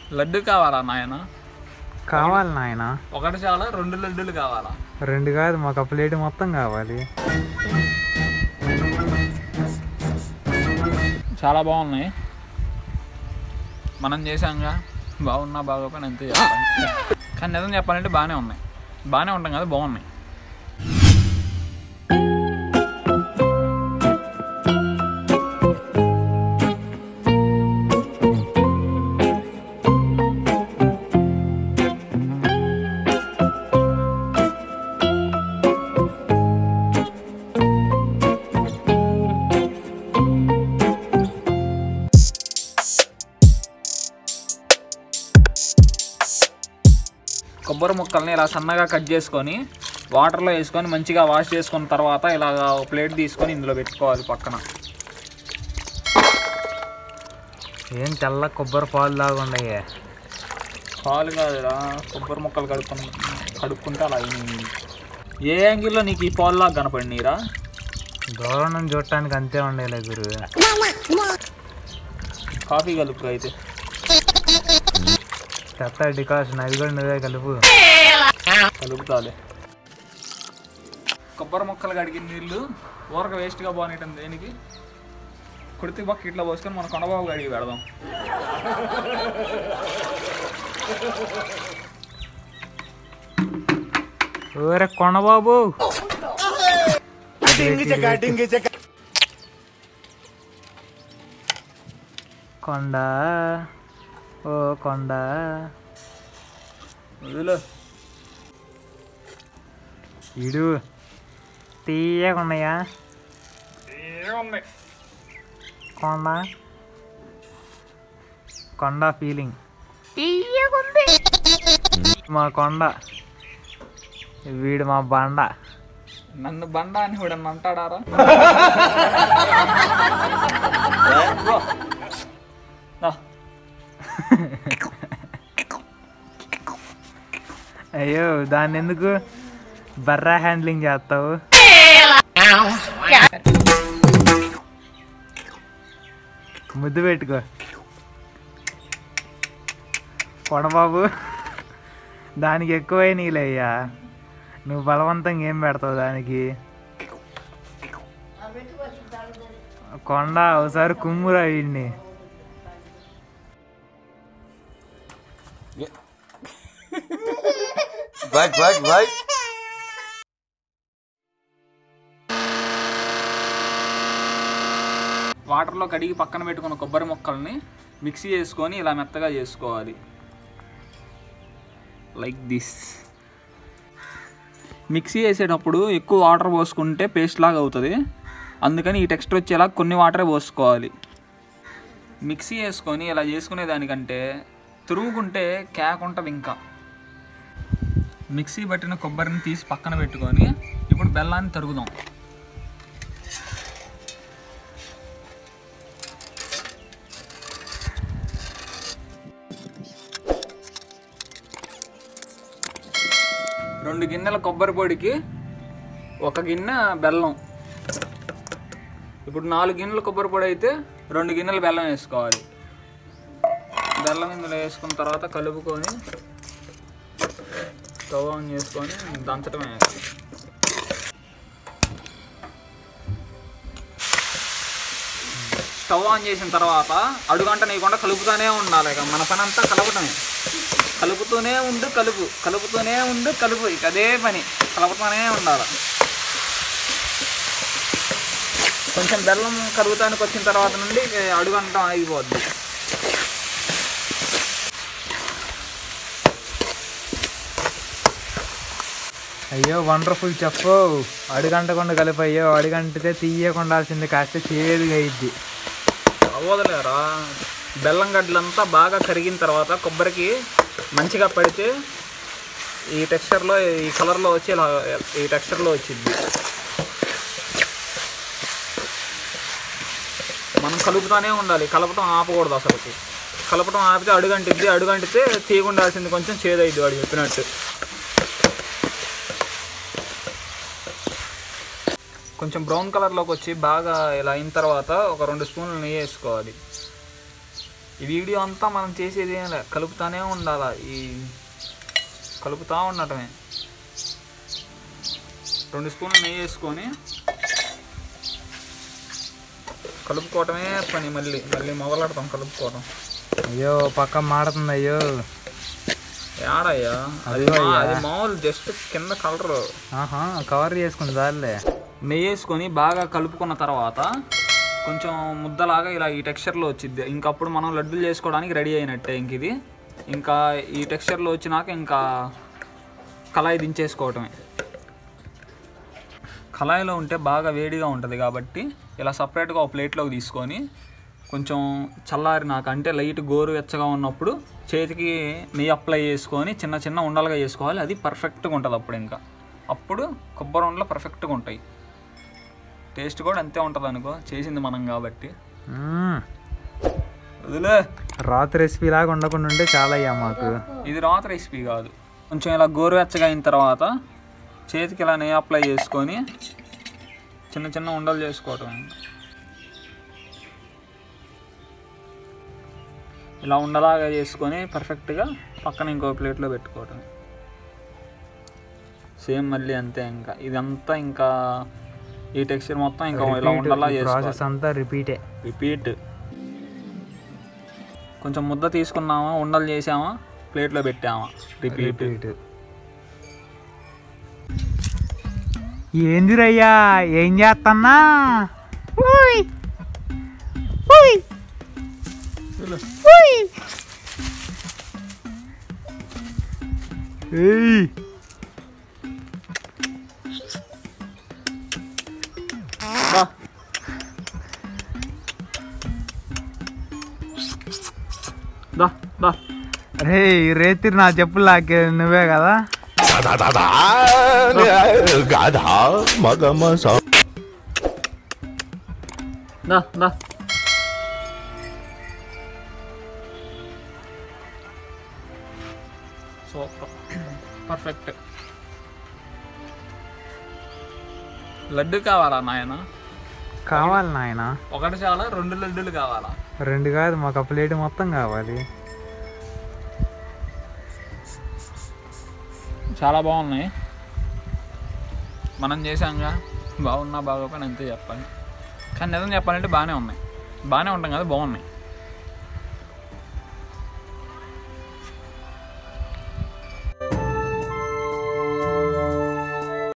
లడ్డు కావాలా నాయన కావాలి నాయన ఒకటి చాలా రెండు లడ్డూలు కావాలా రెండు కాదు మాకు ఆ ప్లేట్ మొత్తం కావాలి చాలా బాగున్నాయి మనం చేసాంగా బాగున్నా బాగోపోయినా అంతే చెప్పాలి కానీ నిజం చెప్పాలంటే బాగానే ఉన్నాయి బాగానే ఉంటాం కదా బాగున్నాయి కొబ్బరి ముక్కల్ని ఇలా సన్నగా కట్ చేసుకొని వాటర్లో వేసుకొని మంచిగా వాష్ చేసుకున్న తర్వాత ఇలా ఒక ప్లేట్ తీసుకొని ఇందులో పెట్టుకోవాలి పక్కన ఏం తెల్ల కొబ్బరి పాలు లాగా ఉండయే పాలు కాదురా కొబ్బరి ముక్కలు కడుక్కొని కడుక్కుంటే అలా అయినాయి ఏ యాంగిల్లో నీకు ఈ పాలులాగా కనపడినీరా దూరం నుంచి చూడటానికి అంతే ఉండేలే గురు కాఫీ కలుపు అయితే చెత్త డికాషన్ అది కూడా నువ్వే కలుపు కలుపుతాలే కొబ్బరి ముక్కలు కడిగిన నీళ్ళు ఊరక వేస్ట్గా బాగునేయటం దేనికి కుడితి పక్క ఇట్లా పోసుకొని మన కొండబాబు కడిగి పెడదాం ఓరే కొండబాబు కొండ ఓ కొండ వదిలో ఇడు తీయకున్నాయా ఏముంది కొండ కొండ ఫీలింగ్ మా కొండ వీడు మా బండ నన్ను బండ అని కూడా అంటాడారా ఇదిగో. దా. అయ్యో దాన్ని ఎందుకు బర్రా హ్యాండ్లింగ్ చేస్తావు ముద్దు పెట్టుకో కొడబాబు దానికి ఎక్కువై నీలయ్యా నువ్వు బలవంతంగా ఏం పెడతావు దానికి కొండ ఒకసారి కుమ్మురా వీడిని Vai, vai, vai. వాటర్లో కడిగి పక్కన పెట్టుకున్న కొబ్బరి ముక్కల్ని మిక్సీ చేసుకొని ఇలా మెత్తగా చేసుకోవాలి లైక్ దిస్ మిక్సీ వేసేటప్పుడు ఎక్కువ వాటర్ పోసుకుంటే పేస్ట్ లాగా అవుతుంది అందుకని ఈ టెక్స్చర్ వచ్చేలా కొన్ని వాటరే పోసుకోవాలి మిక్సీ వేసుకొని ఇలా చేసుకునే దానికంటే తురుముకుంటే కేక్ ఉంటుంది ఇంకా మిక్సీ పట్టిన కొబ్బరిని తీసి పక్కన పెట్టుకొని ఇప్పుడు బెల్లాన్ని తరుగుదాం రెండు గిన్నెల కొబ్బరి పొడికి ఒక గిన్నె బెల్లం ఇప్పుడు నాలుగు గిన్నెల కొబ్బరి పొడి అయితే రెండు గిన్నెల బెల్లం వేసుకోవాలి బెల్లం ఇందులో వేసుకున్న తర్వాత కలుపుకొని స్టవ్ ఆన్ చేసుకొని దంచడమే స్టవ్ ఆన్ చేసిన తర్వాత అడుగంట నీకుండా కలుపుతూనే ఉండాలి ఇక మన పని అంతా కలపటమే కలుపుతూనే ఉండు కలుపు కలుపుతూనే ఉండు కలుపు ఇక అదే పని కలుపుతూనే ఉండాలి కొంచెం బెల్లం కరుగుతానికి వచ్చిన తర్వాత నుండి ఇక అడుగంట ఆగిపోద్ది అయ్యో వండర్ఫుల్ చెప్పు అడుగంటకుండా కలిపి అయ్యో అడుగంటితే తీయకుండాల్సింది కాస్త చేదుగా అయింది అవ్వదులేరా బెల్లం గడ్డలంతా బాగా కరిగిన తర్వాత కొబ్బరికి మంచిగా పడితే ఈ టెక్స్చర్లో ఈ కలర్లో వచ్చి ఇలా ఈ టెక్స్చర్లో వచ్చింది మనం కలుపుతానే ఉండాలి కలపటం ఆపకూడదు అసలుకి కలపటం ఆపితే అడుగంటిద్ది అడుగంటితే తీయకుండాల్సింది కొంచెం చేదైద్ది వాడు చెప్పినట్టు కొంచెం బ్రౌన్ కలర్లోకి వచ్చి బాగా ఇలా అయిన తర్వాత ఒక రెండు స్పూన్లు నెయ్యి వేసుకోవాలి ఈ వీడియో అంతా మనం చేసేది ఏం లే కలుపుతానే ఉండాలా ఈ కలుపుతా ఉండటమే రెండు స్పూన్లు నెయ్యి వేసుకొని కలుపుకోవటమే పని మళ్ళీ మళ్ళీ మొదలెడతాం కలుపుకోవటం అయ్యో పక్క మాడుతుంది అయ్యో ఏడయ్యా అది అదిగో మా- అయ్యా. అది మామూలు జస్ట్ కింద కలర్ ఆహా కవర్ చేసుకుని చాలులే నెయ్యి వేసుకొని బాగా కలుపుకున్న తర్వాత కొంచెం ముద్దలాగా ఇలా ఈ టెక్స్చర్లో వచ్చింది ఇంకప్పుడు మనం లడ్డూలు చేసుకోవడానికి రెడీ అయినట్టే ఇంక ఇది ఇంకా ఈ టెక్స్చర్లో వచ్చినాక ఇంకా కళాయి దించేసుకోవటమే కళాయిలో ఉంటే బాగా వేడిగా ఉంటుంది కాబట్టి ఇలా సపరేట్గా ఒక ప్లేట్లోకి తీసుకొని కొంచెం చల్లారినాక అంటే లైట్ గోరు వెచ్చగా ఉన్నప్పుడు చేతికి నెయ్యి అప్లై చేసుకొని చిన్న చిన్న ఉండలుగా చేసుకోవాలి అది పర్ఫెక్ట్గా ఉంటుంది అప్పుడు ఇంకా అప్పుడు కొబ్బరి ఉండలు పర్ఫెక్ట్గా ఉంటాయి టేస్ట్ కూడా అంతే ఉంటుంది అనుకో చేసింది మనం కాబట్టి మ్మ్. వదిలే రాత్రి రెసిపీ లాగా ఉండకుండా ఉంటే చాలా అయ్యా మాకు ఇది రాత రెసిపీ కాదు కొంచెం ఇలా గోరువెచ్చగా అయిన తర్వాత చేతికి ఇలా నెయ్యి అప్లై చేసుకొని చిన్న చిన్న ఉండలు చేసుకోవటం ఇలా ఉండలాగా చేసుకొని పర్ఫెక్ట్గా పక్కన ఇంకో ప్లేట్లో పెట్టుకోవటం సేమ్ మళ్ళీ అంతే ఇంకా ఇదంతా ఇంకా ఈ టెక్స్చర్ మొత్తం ఇంకా ఇలా ఉండలా చేసుకోవాలి ప్రాసెస్ అంతా రిపీటే రిపీట్ కొంచెం ముద్ద తీసుకున్నామా ఉండలు చేసామా ప్లేట్లో పెట్టామా రిపీట్ రిపీట్ ఏందిరయ్యా ఏం చేస్తన్నా ఏయ్ దా. దా దా రే రేతిరి నా చెప్పులు లాగే నువ్వే కదా గాధా మగమ దా దా సూపర్ పర్ఫెక్ట్ లడ్డు కావాలా నాయన కావాలి నాయన ఒకటి చాలా రెండు లడ్డూలు కావాలా రెండు కాదు మాకు ఆ ప్లేట్ మొత్తం కావాలి చాలా బాగున్నాయి మనం చేసాంగా బాగున్నా బాగోపోయినా అంతే చెప్పాలి కానీ నిజం చెప్పాలంటే బాగానే ఉన్నాయి బాగానే ఉంటాం కదా బాగున్నాయి